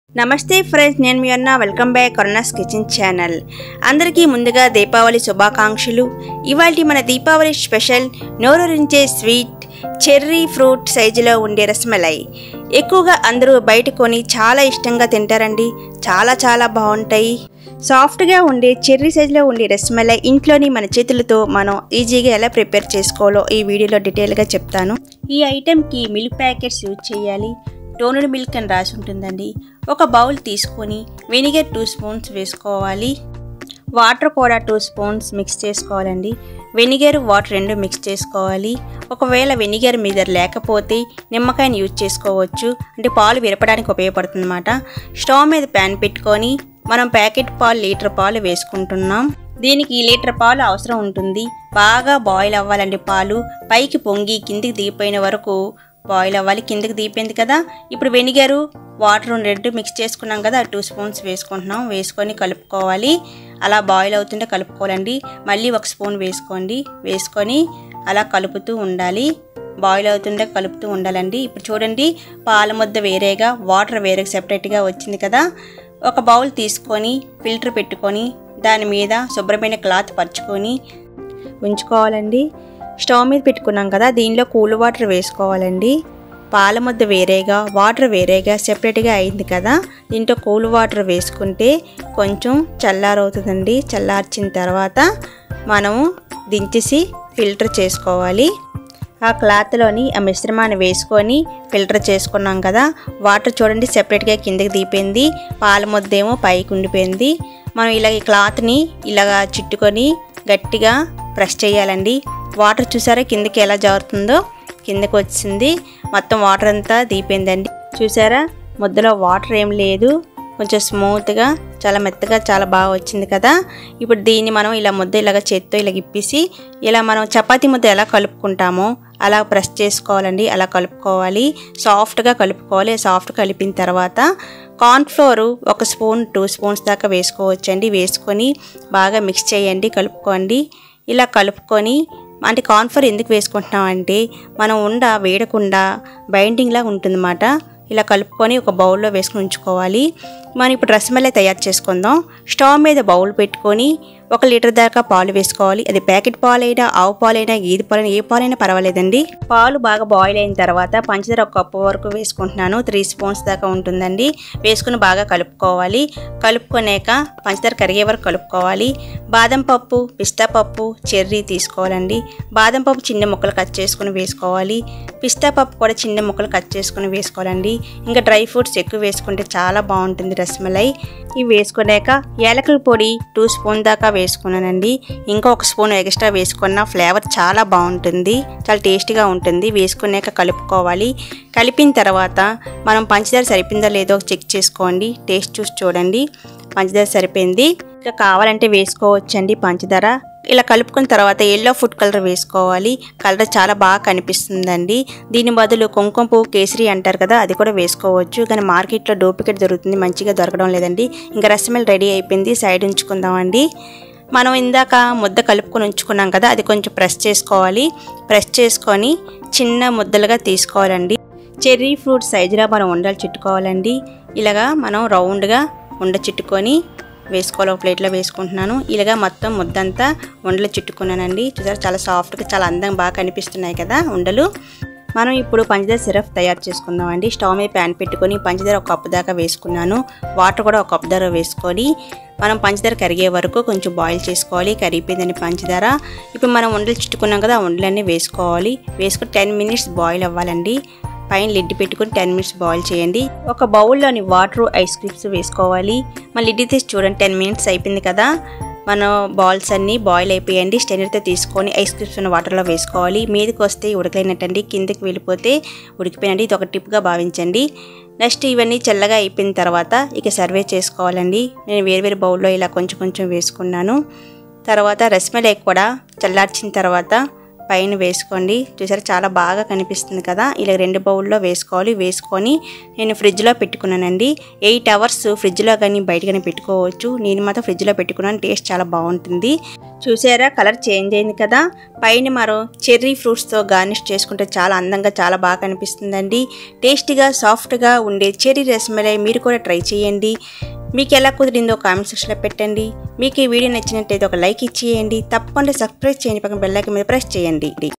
నమస్తే ఫ్రెండ్స్ నేను మీ అన్న welcome back Karuna's kitchen channel అందరికీ ముందుగా దీపావళి శుభాకాంక్షలు ఇవాళ మన దీపావళి స్పెషల్ నోరూరించే స్వీట్ చెర్రీ ఫ్రూట్ సైజులో ఉండే రసమలై ఎక్కువగా అందరూ బయట కొని చాలా ఇష్టంగా తింటారండి చాలా చాలా బాగుంటాయి సాఫ్ట్గా ఉండే చెర్రీ సైజులో ఉండే రసమలై ఇంట్లోని మన చేతులతో మనం ఈజీగా ఎలా ప్రిపేర్ చేసుకోవాలో ఈ వీడియోలో డీటెయిల్గా చెప్తాను ఈ ఐటెంకి మిల్క్ ప్యాకెట్స్ యూజ్ చేయాలి టోనడ్ మిల్క్ అని రాసి ఉంటుందండి ఒక బౌల్ తీసుకొని వెనిగర్ టూ స్పూన్స్ వేసుకోవాలి వాటర్ కూడా టూ స్పూన్స్ మిక్స్ చేసుకోవాలండి వెనిగర్ వాటర్ రెండు మిక్స్ చేసుకోవాలి ఒకవేళ వెనిగర్ మీ దగ్గర లేకపోతే నిమ్మకాయని యూజ్ చేసుకోవచ్చు అంటే పాలు విరపడానికి ఉపయోగపడుతుంది అనమాట స్టవ్ మీద ప్యాన్ పెట్టుకొని మనం ప్యాకెట్ పాలు లీటర్ పాలు వేసుకుంటున్నాం దీనికి లీటర్ పాలు అవసరం ఉంటుంది బాగా బాయిల్ అవ్వాలండి పాలు పైకి పొంగి కిందికి దిగిపోయిన వరకు బాయిల్ అవ్వాలి కిందకి దీపింది కదా ఇప్పుడు వెనిగరు వాటర్ రెండు మిక్స్ చేసుకున్నాం కదా టూ స్పూన్స్ వేసుకుంటున్నాం వేసుకొని కలుపుకోవాలి అలా బాయిల్ అవుతుంటే కలుపుకోవాలండి మళ్ళీ ఒక స్పూన్ వేసుకోండి వేసుకొని అలా కలుపుతూ ఉండాలి బాయిల్ అవుతుంటే కలుపుతూ ఉండాలండి ఇప్పుడు చూడండి పాల ముద్ద వేరేగా వాటర్ వేరే సెపరేట్గా వచ్చింది కదా ఒక బౌల్ తీసుకొని ఫిల్టర్ పెట్టుకొని దాని మీద శుభ్రమైన క్లాత్ పరుచుకొని ఉంచుకోవాలండి స్టవ్ మీద పెట్టుకున్నాం కదా దీనిలో కూల్ వాటర్ వేసుకోవాలండి పాల ముద్ద వేరేగా వాటర్ వేరేగా సెపరేట్గా అయింది కదా దీంట్లో కూల్ వాటర్ వేసుకుంటే కొంచెం చల్లారవుతుందండి చల్లార్చిన తర్వాత మనము దించేసి ఫిల్టర్ చేసుకోవాలి ఆ క్లాత్లోని ఆ మిశ్రమాన్ని వేసుకొని ఫిల్టర్ చేసుకున్నాం కదా వాటర్ చూడండి సెపరేట్గా కిందకి దీపింది పాల ముద్ద ఏమో పైకి ఉండిపోయింది మనం ఇలా ఈ క్లాత్ని ఇలాగా చుట్టుకొని గట్టిగా ప్రెస్ చేయాలండి వాటర్ చూసారా కిందకి ఎలా జారుతుందో కిందకి వచ్చింది మొత్తం వాటర్ అంతా దీపోయిందండి చూసారా ముద్దలో వాటర్ ఏం లేదు కొంచెం స్మూత్గా చాలా మెత్తగా చాలా బాగా వచ్చింది కదా ఇప్పుడు దీన్ని మనం ఇలా ముద్ద ఇలాగ చేత్తో ఇలా ఇప్పేసి ఇలా మనం చపాతీ ముద్ద ఎలా కలుపుకుంటామో అలా ప్రెస్ చేసుకోవాలండి అలా కలుపుకోవాలి సాఫ్ట్గా కలుపుకోవాలి సాఫ్ట్ కలిపిన తర్వాత కార్న్ఫ్లోర్ ఒక స్పూన్ టూ స్పూన్స్ దాకా వేసుకోవచ్చండి వేసుకొని బాగా మిక్స్ చేయండి కలుపుకోండి ఇలా కలుపుకొని అంటే కార్న్ఫ్లోర్ ఎందుకు వేసుకుంటున్నాం అంటే మనం ఉండ వేడకుండా బైండింగ్లా ఉంటుందన్నమాట ఇలా కలుపుకొని ఒక బౌల్లో వేసుకొని ఉంచుకోవాలి మనం ఇప్పుడు రసమలై తయారు చేసుకుందాం స్టవ్ మీద బౌల్ పెట్టుకొని ఒక లీటర్ దాకా పాలు వేసుకోవాలి అది ప్యాకెట్ పాలైనా ఆవు పాలైనా గీది పాలైనా ఏ పాలైనా పర్వాలేదండి పాలు బాగా బాయిల్ అయిన తర్వాత పంచదార ఒక కప్పు వరకు వేసుకుంటున్నాను త్రీ స్పూన్స్ దాకా ఉంటుందండి వేసుకుని బాగా కలుపుకోవాలి కలుపుకునేక పంచదార కరిగే వరకు కలుపుకోవాలి బాదం పప్పు పిస్తా పప్పు చెర్రీ తీసుకోవాలండి బాదం పప్పు చిన్న ముక్కలు కట్ చేసుకుని వేసుకోవాలి పిస్తా పప్పు కూడా చిన్న ముక్కలు కట్ చేసుకుని వేసుకోవాలండి ఇంకా డ్రై ఫ్రూట్స్ ఎక్కువ వేసుకుంటే చాలా బాగుంటుంది రసమలై ఇవి వేసుకున్నాక యాలకుల పొడి టూ స్పూన్ దాకా వేసుకున్నానండి ఇంకా ఒక స్పూన్ ఎక్స్ట్రా వేసుకున్న ఫ్లేవర్ చాలా బాగుంటుంది చాలా టేస్టీగా ఉంటుంది వేసుకున్నాక కలుపుకోవాలి కలిపిన తర్వాత మనం పంచదార సరిపోయిందో లేదో చెక్ చేసుకోండి టేస్ట్ చూసి చూడండి పంచదార సరిపోయింది ఇంకా కావాలంటే వేసుకోవచ్చండి పంచదార ఇలా కలుపుకున్న తర్వాత ఎల్లో ఫుడ్ కలర్ వేసుకోవాలి కలర్ చాలా బాగా కనిపిస్తుందండి దీని బదులు కుంకుమ పువ్వు కేసరి అంటారు కదా అది కూడా వేసుకోవచ్చు కానీ మార్కెట్లో డూప్లికేట్ దొరుకుతుంది మంచిగా దొరకడం లేదండి ఇంకా రసమల్ రెడీ అయిపోయింది సైడ్ ఉంచుకుందామండి మనం ఇందాక ముద్ద కలుపుకొని ఉంచుకున్నాం కదా అది కొంచెం ప్రెస్ చేసుకోవాలి ప్రెస్ చేసుకొని చిన్న ముద్దలుగా తీసుకోవాలండి చెర్రీ ఫ్రూట్ సైజులో మనం ఉండలు చుట్టుకోవాలండి ఇలాగా మనం రౌండ్గా ఉండ చుట్టుకొని వేసుకోవాలి ఒక ప్లేట్లో వేసుకుంటున్నాను ఇలాగా మొత్తం ముద్దంతా ఉండలు చుట్టుకున్నానండి చూసారు చాలా సాఫ్ట్గా చాలా అందంగా బాగా కనిపిస్తున్నాయి కదా ఉండలు మనం ఇప్పుడు పంచదార సిరప్ తయారు చేసుకుందామండి స్టవ్ మీద ప్యాన్ పెట్టుకొని పంచదార ఒక కప్పు దాకా వేసుకున్నాను వాటర్ కూడా ఒక కప్పు దాకా వేసుకొని మనం పంచదార కరిగే వరకు కొంచెం బాయిల్ చేసుకోవాలి కరిగిపోయిందని పంచదార ఇప్పుడు మనం ఉండలు చుట్టుకున్నాం కదా ఆ ఉండలన్నీ వేసుకోవాలి వేసుకుని టెన్ మినిట్స్ బాయిల్ అవ్వాలండి పైన లిడ్ పెట్టుకుని టెన్ మినిట్స్ బాయిల్ చేయండి ఒక బౌల్లోని వాటర్ ఐస్ క్రీమ్స్ వేసుకోవాలి మన లిడ్ తీసి చూడండి టెన్ మినిట్స్ అయిపోయింది కదా మన బాల్స్ అన్నీ బాయిల్ అయిపోయండి స్టెనర్తో తీసుకొని ఐస్ క్రీమ్స్ ఉన్న వాటర్లో వేసుకోవాలి మీదకి వస్తే ఉడకలేనట్టండి కిందకి వెళ్ళిపోతే ఉడికిపోయినండి ఇది ఒక టిప్గా భావించండి నెక్స్ట్ ఇవన్నీ చల్లగా అయిపోయిన తర్వాత ఇక సర్వే చేసుకోవాలండి నేను వేరు వేరు బౌల్లో ఇలా కొంచెం కొంచెం వేసుకున్నాను తర్వాత రస్మలై కూడా చల్లార్చిన తర్వాత పైన వేసుకోండి చూసారా చాలా బాగా కనిపిస్తుంది కదా ఇలా రెండు బౌల్లో వేసుకోవాలి వేసుకొని నేను ఫ్రిడ్జ్లో పెట్టుకున్నానండి ఎయిట్ అవర్స్ ఫ్రిడ్జ్లో కానీ బయట కానీ పెట్టుకోవచ్చు నేను మాత్రం ఫ్రిడ్జ్లో పెట్టుకున్నాను టేస్ట్ చాలా బాగుంటుంది చూసారా కలర్ చేంజ్ అయింది కదా పైన మరో చెర్రీ ఫ్రూట్స్తో గార్నిష్ చేసుకుంటే చాలా అందంగా చాలా బాగా కనిపిస్తుందండి టేస్టీగా సాఫ్ట్గా ఉండే చెర్రీ రసమలై మీరు కూడా ట్రై చేయండి మీకు ఎలా కుదిరిందో కామెంట్ సెక్షన్లో పెట్టండి మీకు ఈ వీడియో నచ్చినట్టయితే ఒక లైక్ ఇచ్చేయండి తప్పకుండా సబ్స్క్రైబ్ చేయండి పక్కన బెల్ ఐకాన్ మీద ప్రెస్ చేయండి